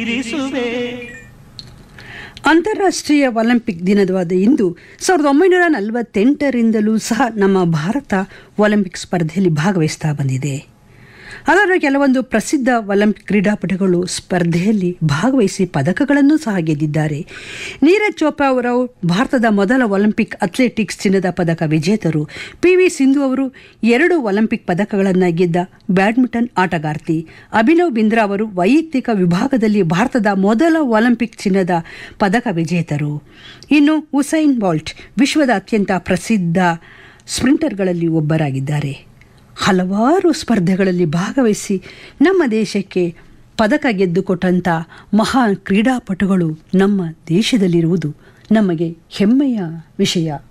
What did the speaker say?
ಇರಿಸುವೆ ಅಂತಾರಾಷ್ಟ್ರೀಯ ಒಲಿಂಪಿಕ್ ದಿನವಾದ ಇಂದು ಸಾವಿರದ ಒಂಬೈನೂರ ನಲವತ್ತೆಂಟರಿಂದಲೂ ಸಹ ನಮ್ಮ ಭಾರತ ಒಲಿಂಪಿಕ್ ಸ್ಪರ್ಧೆಯಲ್ಲಿ ಭಾಗವಹಿಸ್ತಾ ಬಂದಿದೆ ಅದರ ಕೆಲವೊಂದು ಪ್ರಸಿದ್ಧ ಒಲಿಂಪಿಕ್ ಕ್ರೀಡಾಪಟುಗಳು ಸ್ಪರ್ಧೆಯಲ್ಲಿ ಭಾಗವಹಿಸಿ ಪದಕಗಳನ್ನು ಸಹ ಗೆದ್ದಿದ್ದಾರೆ ನೀರಜ್ ಚೋಪ್ರಾ ಅವರು ಭಾರತದ ಮೊದಲ ಒಲಿಂಪಿಕ್ ಅಥ್ಲೆಟಿಕ್ಸ್ ಚಿನ್ನದ ಪದಕ ವಿಜೇತರು ಪಿ ವಿ ಸಿಂಧು ಅವರು ಎರಡು ಒಲಿಂಪಿಕ್ ಪದಕಗಳನ್ನು ಗೆದ್ದ ಬ್ಯಾಡ್ಮಿಂಟನ್ ಆಟಗಾರ್ತಿ ಅಭಿನವ್ ಬಿಂದ್ರಾ ಅವರು ವೈಯಕ್ತಿಕ ವಿಭಾಗದಲ್ಲಿ ಭಾರತದ ಮೊದಲ ಒಲಿಂಪಿಕ್ ಚಿನ್ನದ ಪದಕ ವಿಜೇತರು ಇನ್ನು ಉಸೈನ್ ಬಾಲ್ಟ್ ವಿಶ್ವದ ಅತ್ಯಂತ ಪ್ರಸಿದ್ಧ ಸ್ಪ್ರಿಂಟರ್ಗಳಲ್ಲಿ ಒಬ್ಬರಾಗಿದ್ದಾರೆ ಹಲವಾರು ಸ್ಪರ್ಧೆಗಳಲ್ಲಿ ಭಾಗವಹಿಸಿ ನಮ್ಮ ದೇಶಕ್ಕೆ ಪದಕ ಗೆದ್ದುಕೊಟ್ಟಂಥ ಮಹಾನ್ ಕ್ರೀಡಾಪಟುಗಳು ನಮ್ಮ ದೇಶದಲ್ಲಿರುವುದು ನಮಗೆ ಹೆಮ್ಮೆಯ ವಿಷಯ